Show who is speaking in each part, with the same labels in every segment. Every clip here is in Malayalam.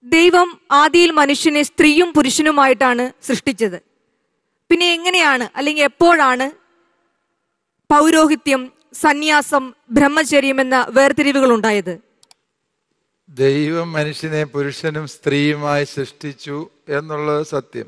Speaker 1: ദൈവം ആദിയിൽ മനുഷ്യനെ സ്ത്രീയും പുരുഷനുമായിട്ടാണ് സൃഷ്ടിച്ചത് പിന്നെ എങ്ങനെയാണ് അല്ലെങ്കിൽ എപ്പോഴാണ് പൗരോഹിത്യം സന്യാസം ബ്രഹ്മചര്യം എന്ന വേർതിരിവുകൾ ഉണ്ടായത്
Speaker 2: ദൈവം മനുഷ്യനെ പുരുഷനും സ്ത്രീയുമായി സൃഷ്ടിച്ചു എന്നുള്ളത് സത്യം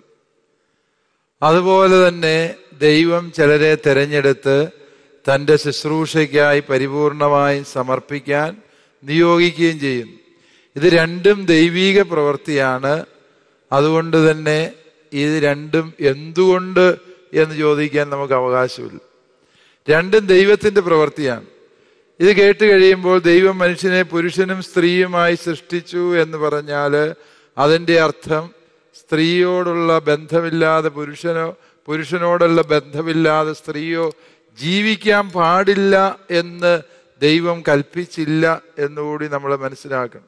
Speaker 2: അതുപോലെ തന്നെ ദൈവം ചിലരെ തിരഞ്ഞെടുത്ത് തൻ്റെ ശുശ്രൂഷയ്ക്കായി പരിപൂർണമായി സമർപ്പിക്കാൻ നിയോഗിക്കുകയും ചെയ്യുന്നു ഇത് രണ്ടും ദൈവീക പ്രവൃത്തിയാണ് അതുകൊണ്ട് തന്നെ ഇത് രണ്ടും എന്തുകൊണ്ട് എന്ന് ചോദിക്കാൻ നമുക്ക് അവകാശമില്ല രണ്ടും ദൈവത്തിന്റെ പ്രവൃത്തിയാണ് ഇത് കേട്ട് കഴിയുമ്പോൾ ദൈവം മനുഷ്യനെ പുരുഷനും സ്ത്രീയുമായി സൃഷ്ടിച്ചു എന്ന് പറഞ്ഞാൽ അതിൻ്റെ അർത്ഥം സ്ത്രീയോടുള്ള ബന്ധമില്ലാതെ പുരുഷനോ പുരുഷനോടുള്ള ബന്ധമില്ലാതെ സ്ത്രീയോ ജീവിക്കാൻ പാടില്ല എന്ന് ദൈവം കൽപ്പിച്ചില്ല എന്നുകൂടി നമ്മൾ മനസ്സിലാക്കണം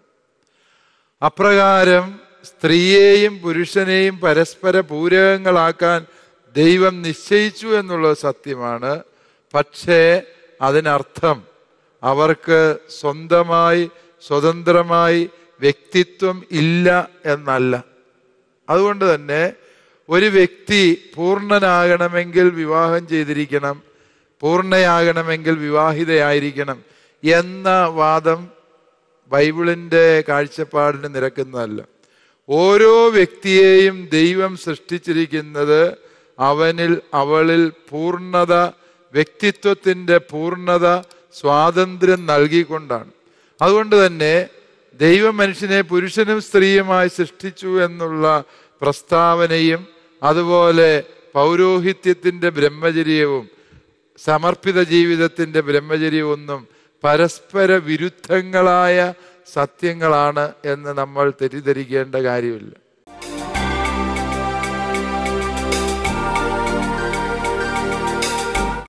Speaker 2: അപ്രകാരം സ്ത്രീയെയും പുരുഷനെയും പരസ്പര പൂരകങ്ങളാക്കാൻ ദൈവം നിശ്ചയിച്ചു എന്നുള്ളത് സത്യമാണ് പക്ഷേ അതിനർത്ഥം അവർക്ക് സ്വന്തമായി സ്വതന്ത്രമായി വ്യക്തിത്വം ഇല്ല എന്നല്ല അതുകൊണ്ട് തന്നെ ഒരു വ്യക്തി പൂർണ്ണനാകണമെങ്കിൽ വിവാഹം ചെയ്തിരിക്കണം പൂർണ്ണയാകണമെങ്കിൽ വിവാഹിതയായിരിക്കണം എന്ന വാദം ബൈബിളിൻ്റെ കാഴ്ചപ്പാടിന് നിരക്കുന്നതല്ല ഓരോ വ്യക്തിയെയും ദൈവം സൃഷ്ടിച്ചിരിക്കുന്നത് അവനിൽ അവളിൽ പൂർണ്ണത വ്യക്തിത്വത്തിൻ്റെ പൂർണ്ണത സ്വാതന്ത്ര്യം നൽകിക്കൊണ്ടാണ് അതുകൊണ്ട് തന്നെ ദൈവം മനുഷ്യനെ പുരുഷനും സ്ത്രീയുമായി സൃഷ്ടിച്ചു എന്നുള്ള പ്രസ്താവനയും അതുപോലെ പൗരോഹിത്യത്തിൻ്റെ ബ്രഹ്മചര്യവും സമർപ്പിത ജീവിതത്തിൻ്റെ ബ്രഹ്മചര്യമൊന്നും പരസ്പര വിരുദ്ധങ്ങളായ സത്യങ്ങളാണ് എന്ന് നമ്മൾ തെറ്റിദ്ധരിക്കേണ്ട കാര്യമില്ല